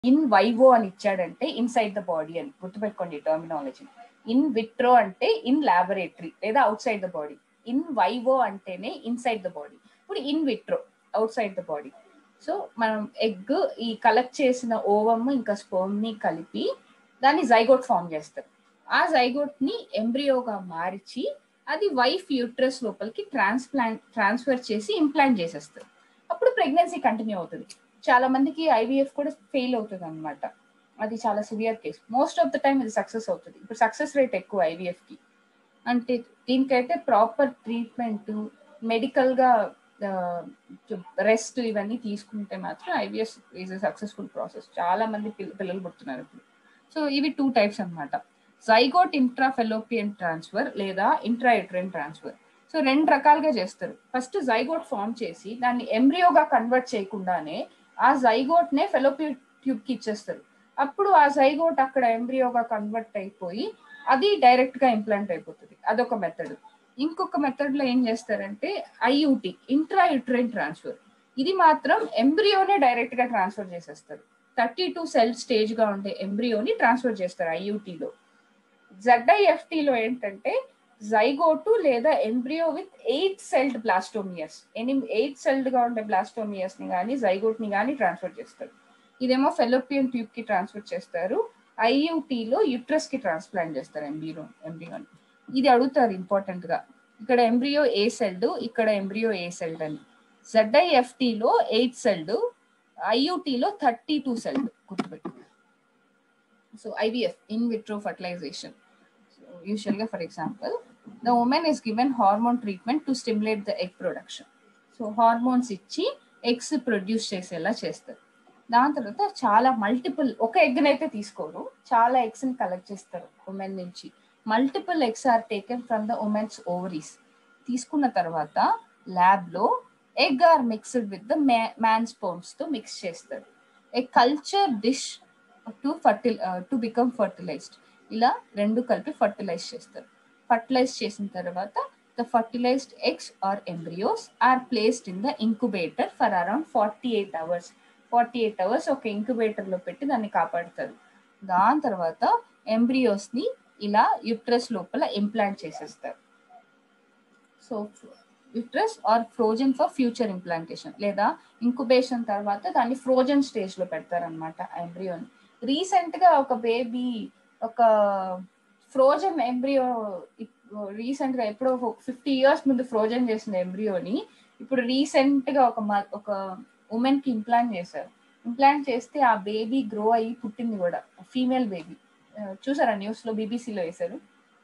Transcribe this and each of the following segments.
In vivo అని ఇచ్చాడంటే inside the body అని గుర్తుపెట్టుకోండి టర్మినాలజీ ఇన్ విట్రో అంటే ఇన్ ల్యాబొరేటరీ లేదా outside the body in vivo అంటేనే ఇన్సైడ్ ద బాడీ ఇప్పుడు in vitro outside the body so మనం ఎగ్ ఈ కలెక్ట్ చేసిన ఓవమ్ ఇంకా స్పోమ్ ని కలిపి దాన్ని జైగోట్ ఫామ్ చేస్తారు ఆ జైగోట్ ని ఎంబ్రియోగా మార్చి అది వైఫ్ యూట్రస్ లోపలికి ట్రాన్స్ప్లాంట్ ట్రాన్స్ఫర్ చేసి ఇంప్లాంట్ చేసేస్తారు అప్పుడు ప్రెగ్నెన్సీ కంటిన్యూ అవుతుంది చాలా మందికి ఐవీఎఫ్ కూడా ఫెయిల్ అవుతుంది అనమాట అది చాలా severe case most of the time ఇది సక్సెస్ అవుతుంది ఇప్పుడు సక్సెస్ రేట్ ఎక్కువ ఐవీఎఫ్ కి అంటే దీనికైతే ప్రాపర్ ట్రీట్మెంట్ మెడికల్ గా రెస్ట్ ఇవన్నీ తీసుకుంటే మాత్రం ఐవీఎస్ ఈజ్ సక్సెస్ఫుల్ ప్రాసెస్ చాలా మంది పిల్లలు పుడుతున్నారు ఇప్పుడు సో ఇవి టూ టైప్స్ అనమాట జైగోట్ ఇంట్రాఫెలోపియన్ ట్రాన్స్ఫర్ లేదా ఇంట్రాయుట్రైన్ ట్రాన్స్ఫర్ సో రెండు రకాలుగా చేస్తారు ఫస్ట్ జైగోట్ ఫామ్ చేసి దాన్ని ఎంబ్రియోగా కన్వర్ట్ చేయకుండానే ఆ జైగోట్ నే ఫెలోపియన్ ట్యూబ్ కి ఇచ్చేస్తారు అప్పుడు ఆ జైగోట్ అక్కడ ఎంబ్రియోగా కన్వర్ట్ అయిపోయి అది డైరెక్ట్ గా ఇంప్లాంట్ అయిపోతుంది అదొక మెథడ్ ఇంకొక మెథడ్ లో ఏం చేస్తారంటే ఐయుటి ఇంట్రా యుట్రైన్ ట్రాన్స్ఫర్ ఇది మాత్రం ఎంబ్రియోనే డైరెక్ట్ గా ట్రాన్స్ఫర్ చేసేస్తారు థర్టీ టూ సెల్ స్టేజ్ గా ఉండే ఎంబ్రియోని ట్రాన్స్ఫర్ చేస్తారు ఐయుటిలో జడ్ఐఎఫ్టీలో ఏంటంటే జైగోటు లేదా embryo with eight celled blastomeres ఎనిమిది ఎయిట్ సెల్డ్ గా ఉండే బ్లాస్టోమియస్ ని కానీ జైగోట్ ని కానీ ట్రాన్స్ఫర్ చేస్తారు ఇదేమో ఫెలోపియన్ ట్యూబ్ కి ట్రాన్స్ఫర్ చేస్తారు ఐయుటిలో యుట్రస్ కి ట్రాన్స్ప్లాంట్ చేస్తారు ఎంబ్రియో ఎంబ్రియోని ఇది అడుగుతారు ఇంపార్టెంట్ గా ఇక్కడ ఎంబ్రియో ఏ సెల్డ్ ఇక్కడ ఎంబ్రియో ఏ సెల్డ్ అని జడ్ఐఎఫ్టీలో ఎయిట్ సెల్డ్ ఐయుటిలో థర్టీ టూ సెల్డ్ గుర్తుపెట్టు so IVF in vitro fertilisation usual గా for example the women is given hormone treatment to stimulate the egg production so hormones ఇచ్చి ఎగ్స్ ప్రొడ్యూస్ చేసేలా చేస్తారు దాని తర్వాత చాలా మల్టిపుల్ ఒక ఎగ్ అయితే తీసుకోరు చాలా ఎగ్స్ ని కలెక్ట్ చేస్తారు ఉమెన్ నుంచి multiple eggs are taken from the women's ovaries తీసుకున్న తర్వాత ల్యాబ్ లో egg are mixed with the man sperms తో మిక్స్ చేస్తారు a culture dish to fertile to become fertilised ఇలా రెండు కలిపి ఫర్టిలైజ్ చేస్తారు ఫర్టిలైజ్ చేసిన తర్వాత the fertilised eggs are embryos are placed in the incubator for around forty eight hours forty eight hours ఒక incubator లో పెట్టి దాన్ని కాపాడుతారు దాని తర్వాత ఎంబ్రియోస్ ని ఇలా యుట్రస్ లోపల ఇంప్లాంట్ చేసేస్తారు so uterus are frozen for future implantation లేదా ఇంక్యుబేషన్ తర్వాత దాన్ని ఫ్రోజన్ స్టేజ్ లో పెడతారనమాట ఎంబ్రియోని రీసెంట్ గా ఒక బేబీ ఒక ఫ్రోజన్ ఎంబ్రియో రీసెంట్ గా ఎప్పుడో ఫిఫ్టీ ఇయర్స్ ముందు ఫ్రోజన్ చేసిన ఎంబ్రియోని ఇప్పుడు రీసెంట్ గా ఒక ఒక ఉమెన్ కి ఇంప్లాంట్ చేశారు ఇంప్లాంట్ చేస్తే ఆ బేబీ గ్రో అయ్యి పుట్టింది కూడా ఫీమేల్ బేబీ చూసారా న్యూస్ లో బీబీసీలో వేశారు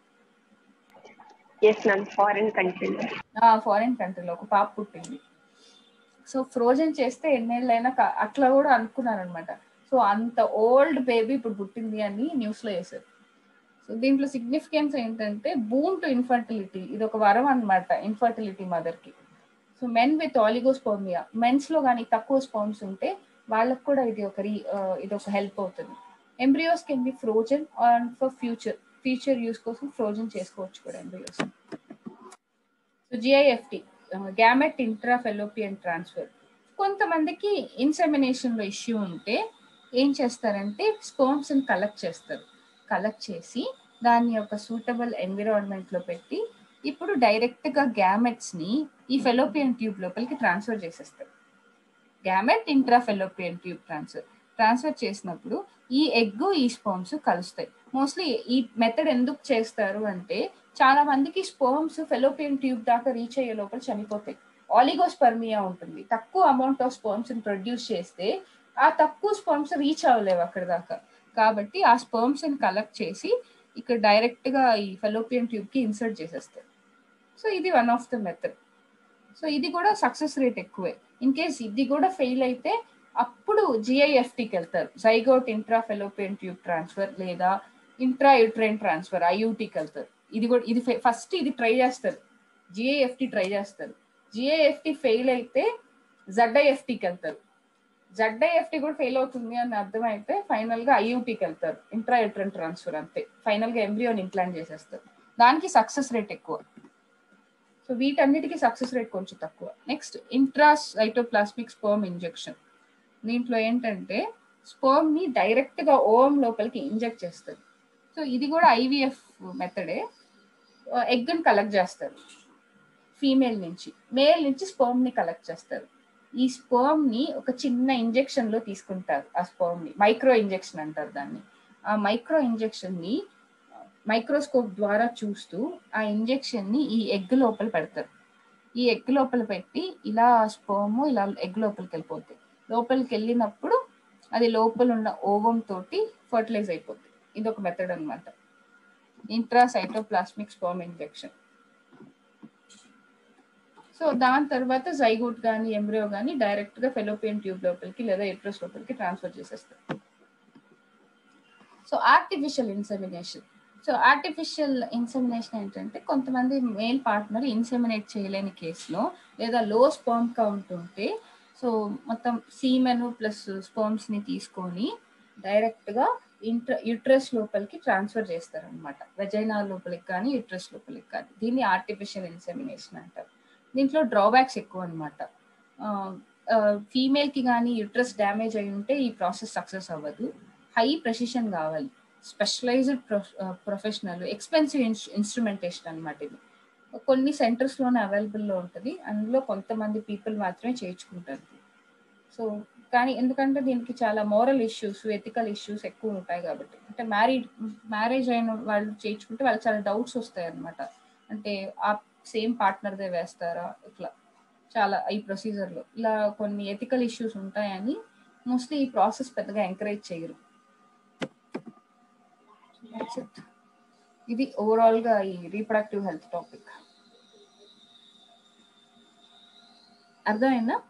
ఎస్ మ్యామ్ ఫారిన్ కంట్రీలో ఫారిన్ కంట్రీలో ఒక పాప పుట్టింది సో ఫ్రోజన్ చేస్తే ఎన్నేళ్ళైనా అట్లా కూడా అనుకున్నారు అనమాట సో అంత ఓల్డ్ బేబీ ఇప్పుడు పుట్టింది అని న్యూస్ లో వేశారు సో దీంట్లో సిగ్నిఫికెన్స్ ఏంటంటే బూమ్ టు ఇన్ఫర్టిలిటీ ఇది ఒక వరం అనమాట ఇన్ఫర్టిలిటీ మదర్ కి so men with oligospermia men's లో కానీ తక్కువ స్పామ్స్ ఉంటే వాళ్ళకు కూడా ఇది ఒక ఇది ఒక హెల్ప్ అవుతుంది embryos can be frozen and for future future use కోసం ఫ్రోజన్ చేసుకోవచ్చు కూడా embryos so GIFT gamete intrafallopian transfer కొంతమందికి ఇన్సెమినేషన్ లో ఇష్యూ ఉంటే ఏం చేస్తారంటే స్పోమ్స్ ని కలెక్ట్ చేస్తారు కలెక్ట్ చేసి దాన్ని ఒక సూటబుల్ ఎన్విరాన్మెంట్ లో పెట్టి ఇప్పుడు డైరెక్ట్ గా గ్యామెట్స్ ని ఈ ఫెలోపియన్ ట్యూబ్ లోపలికి ట్రాన్స్ఫర్ చేసేస్తారు gamete intra fallopian tube transfer transfer చేసినప్పుడు ఈ ఎగ్ ఈ స్పోమ్స్ కలుస్తాయి మోస్ట్లీ ఈ మెథడ్ ఎందుకు చేస్తారు అంటే చాలా మందికి స్పోమ్స్ ఫెలోపియన్ ట్యూబ్ దాకా రీచ్ అయ్యే లోపల చనిపోతాయి ఆలిగోస్పర్మియా ఉంటుంది తక్కువ అమౌంట్ ఆఫ్ స్పోమ్స్ ప్రొడ్యూస్ చేస్తే ఆ తక్కువ స్పర్మ్స్ రీచ్ అవ్వలేవు అక్కడ దాకా కాబట్టి ఆ స్పర్మ్స్ ని కలెక్ట్ చేసి ఇక్కడ డైరెక్ట్ గా ఈ ఫెలోపియన్ ట్యూబ్ కి ఇన్సర్ట్ చేసేస్తారు సో ఇది one of the method so ఇది కూడా సక్సెస్ రేట్ ఎక్కువే ఇన్ కేస్ ఇది కూడా ఫెయిల్ అయితే అప్పుడు జిఐఎఫ్టీకి వెళ్తారు zygote intra fallopian tube transfer లేదా ఇంట్రా యుట్రైన్ ట్రాన్స్ఫర్ ఐయూటీకి వెళ్తారు ఇది కూడా ఇది ఫస్ట్ ఇది ట్రై చేస్తారు జిఐఎఫ్టీ ట్రై చేస్తారు జిఐఎఫ్టీ ఫెయిల్ అయితే జడ్ఐఎఫ్టీకి వెళ్తారు జడ్ఐఎఫ్టీ కూడా ఫెయిల్ అవుతుంది అని అర్థమైతే ఫైనల్ గా ఐయూటీకి వెళ్తారు ఇంట్రా యుట్రైన్ ట్రాన్స్ఫర్ అంతే ఫైనల్ గా ఎంబ్రియోని ఇంప్లాంట్ చేసేస్తారు దానికి సక్సెస్ రేట్ ఎక్కువ సో వీటన్నిటికీ సక్సెస్ రేట్ కొంచెం తక్కువ next intra cytoplasmic sperm injection దీంట్లో ఏంటంటే స్పర్మ్ ని డైరెక్ట్ గా ఓవం లోపలికి ఇంజెక్ట్ చేస్తారు సో ఇది కూడా ఐవీఎఫ్ మెథడే ఎగ్ ని కలెక్ట్ చేస్తారు ఫీమేల్ నుంచి మేల్ నుంచి స్పర్మ్ ని కలెక్ట్ చేస్తారు ఈ స్పర్మ్ ని ఒక చిన్న ఇంజెక్షన్ లో తీసుకుంటారు ఆ స్పర్మ్ ని మైక్రో ఇంజెక్షన్ అంటారు దాన్ని ఆ మైక్రో ఇంజెక్షన్ ని మైక్రోస్కోప్ ద్వారా చూస్తూ ఆ ఇంజెక్షన్ ని ఈ ఎగ్ లోపల పెడతారు ఈ ఎగ్ లోపల పెట్టి ఇలా స్పర్మ్ ఇలా ఎగ్ లోపలికి వెళ్ళిపోతాయి లోపలికి వెళ్ళినప్పుడు అది లోపల ఉన్న ఓవం తోటి ఫర్టిలైజ్ అయిపోతుంది ఇది ఒక మెథడ్ అనమాట ఇంట్రాసైటోప్లాస్మిక్ స్పర్మ్ ఇంజెక్షన్ సో దాని తర్వాత జైగోట్ కానీ ఎంబ్రియో కానీ డైరెక్ట్ గా ఫెలోపియన్ ట్యూబ్ లోపలికి లేదా ఎట్రస్ లోపలికి ట్రాన్స్ఫర్ చేసేస్తారు so artificial insemination so artificial insemination ఏంటంటే కొంతమంది మేల్ పార్ట్నర్ ఇన్సెమినేట్ చేయలేని కేసులో లేదా లో స్పర్మ్ కౌంట్ ఉంటే సో మొత్తం సీమెన్ ప్లస్ స్పర్మ్స్ ని తీసుకొని డైరెక్ట్ గా ఇంట్ర యుట్రస్ లోపలికి ట్రాన్స్ఫర్ చేస్తారు అనమాట వెజైనా లోపలికి కానీ యుట్రస్ లోపలికి కానీ దీన్ని ఆర్టిఫిషియల్ ఇన్సెమినేషన్ అంటారు దీంట్లో డ్రాబ్యాక్స్ ఎక్కువ అనమాట ఫీమేల్ కి కానీ యుట్రస్ డ్యామేజ్ అయి ఉంటే ఈ ప్రాసెస్ సక్సెస్ అవ్వదు హై ప్రెసిషన్ కావాలి స్పెషలైజ్డ్ ప్రొఫెషనల్ ఎక్స్పెన్సివ్ ఇన్స్ట్రుమెంటేషన్ అనమాట ఇది కొన్ని సెంటర్స్ లోనే అవైలబుల్లో ఉంటుంది అందులో కొంతమంది పీపుల్ మాత్రమే చేయించుకుంటారు సో కానీ ఎందుకంటే దీనికి చాలా మోరల్ ఇష్యూస్ ఎథికల్ ఇష్యూస్ ఎక్కువ ఉంటాయి కాబట్టి అంటే మ్యారీడ్ మ్యారేజ్ అయిన వాళ్ళు చేయించుకుంటే వాళ్ళకి చాలా డౌట్స్ వస్తాయి అనమాట అంటే ఆ సేమ్ పార్ట్నర్దే వేస్తారా ఇట్లా చాలా ఈ ప్రొసీజర్లో ఇలా కొన్ని ఎథికల్ ఇష్యూస్ ఉంటాయని మోస్ట్లీ ఈ ప్రాసెస్ పెద్దగా ఎంకరేజ్ చేయరు ఇది ఓవరాల్ గా ఈ రీప్రొడక్టివ్ హెల్త్ టాపిక్ అర్థమైందా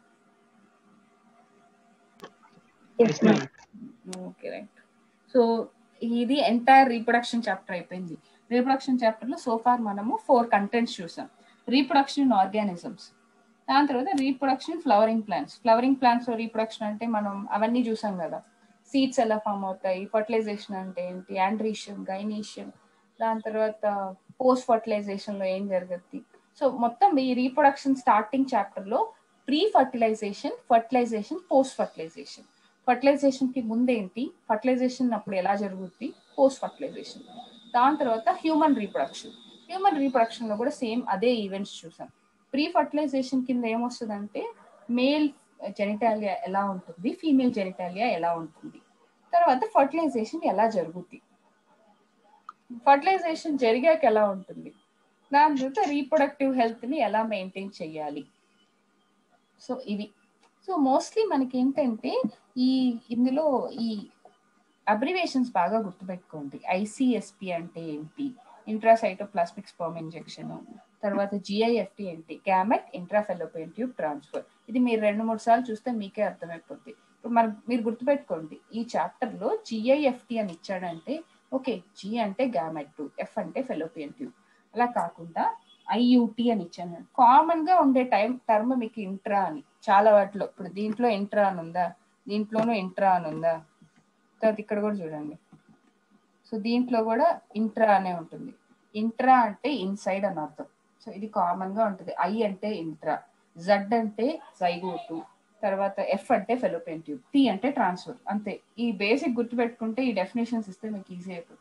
Yes, ma'am. Okay right so ఇది ఎంటైర్ రీప్రొడక్షన్ చాప్టర్ అయిపోయింది రీప్రొడక్షన్ చాప్టర్ లో సోఫార్ మనము ఫోర్ కంటెంట్స్ చూసాం రీప్రొడక్షన్ ఇన్ ఆర్గానిజమ్స్ దాని తర్వాత reproduction flowering plants flowering plants reproduction అంటే మనం అవన్నీ చూసాం కదా సీడ్స్ ఎలా ఫామ్ అవుతాయి ఫర్టిలైజేషన్ అంటే ఏంటి యాండ్రీషియం గైనీషియం దాని తర్వాత పోస్ట్ ఫర్టిలైజేషన్ లో ఏం జరుగుద్ది సో మొత్తం ఈ రీప్రొడక్షన్ స్టార్టింగ్ చాప్టర్ లో pre fertilisation fertilisation post fertilisation fertilisation కి ముందేంటి ఫర్టిలైజేషన్ అప్పుడు ఎలా జరుగుద్ది పోస్ట్ ఫర్టిలైజేషన్ దాని తర్వాత హ్యూమన్ రీప్రొడక్షన్ హ్యూమన్ రీప్రొడక్షన్ లో కూడా సేమ్ అదే ఈవెంట్స్ చూసాం ప్రీ ఫర్టిలైజేషన్ కింద ఏమొస్తుందంటే మేల్ జెనిటాలియా ఎలా ఉంటుంది ఫీమేల్ జెనిటాలియా ఎలా ఉంటుంది తర్వాత ఫర్టిలైజేషన్ ఎలా జరుగుద్ది ఫర్టిలైజేషన్ జరిగాక ఎలా ఉంటుంది దాని తర్వాత రీప్రొడక్టివ్ హెల్త్ ని ఎలా మెయింటైన్ చేయాలి సో ఇవి సో మోస్ట్లీ మనకి ఏంటంటే ఈ ఇందులో ఈ అబ్రివేషన్స్ బాగా గుర్తుపెట్టుకోండి ఐసిఎస్పి అంటే ఏంటి ఇంట్రాసైటోప్లాస్మిక్ స్పర్మ్ ఇంజెక్షన్ తర్వాత జిఐఎఫ్టి ఏంటి గ్యామెట్ ఇంట్రాఫెలోపియన్ ట్యూబ్ ట్రాన్స్ఫర్ ఇది మీరు రెండు మూడు సార్లు చూస్తే మీకే అర్థమైపోద్ది ఇప్పుడు మనం మీరు గుర్తుపెట్టుకోండి ఈ చాప్టర్ లో జిఐఎఫ్టి అని ఇచ్చాడంటే ఓకే జి అంటే గ్యామెట్ ఎఫ్ అంటే ఫెలోపియన్ ట్యూబ్ అలా కాకుండా ఐయుటి అని ఇచ్చాను కామన్ గా ఉండే టైం టర్మ్ మీకు ఇంట్రా అని చాలా వాటిలో ఇప్పుడు దీంట్లో ఇంట్రా అని ఉందా దీంట్లోనూ ఇంట్రా అని ఉందా తర్వాత ఇక్కడ కూడా చూడండి సో దీంట్లో కూడా ఇంట్రా అనే ఉంటుంది ఇంట్రా అంటే ఇన్సైడ్ అని అర్థం సో ఇది కామన్ గా ఉంటుంది ఐ అంటే ఇంట్రా జడ్ అంటే జైగోటు తర్వాత ఎఫ్ అంటే ఫెలోపియన్ ట్యూబ్ టీ అంటే ట్రాన్స్ఫర్ అంతే ఈ బేసిక్ గుర్తుపెట్టుకుంటే ఈ డెఫినేషన్స్ ఇస్తే మీకు ఈజీ అయిపోతుంది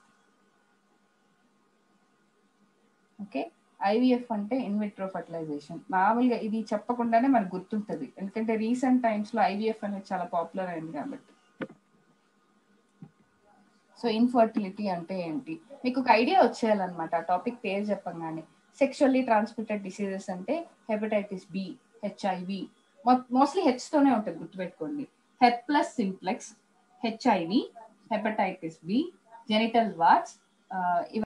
ఓకే ఐవిఎఫ్ అంటే ఇన్విట్రో ఫర్టిలైజేషన్ మామూలుగా ఇది చెప్పకుండానే మనకు గుర్తుంటది ఎందుకంటే రీసెంట్ టైమ్స్ లో ఐవిఎఫ్ అనేది చాలా పాపులర్ అయింది కాబట్టి సో ఇన్ఫర్టిలిటీ అంటే ఏంటి మీకు ఒక ఐడియా వచ్చేయాలన్నమాట ఆ టాపిక్ పేరు చెప్పంగానే సెక్షువల్లీ ట్రాన్స్మిటెడ్ డిసీజెస్ అంటే hepatitis B HIV mostly H తోనే ఉంటుంది గుర్తుపెట్టుకోండి H plus simplex HIV hepatitis B genital watts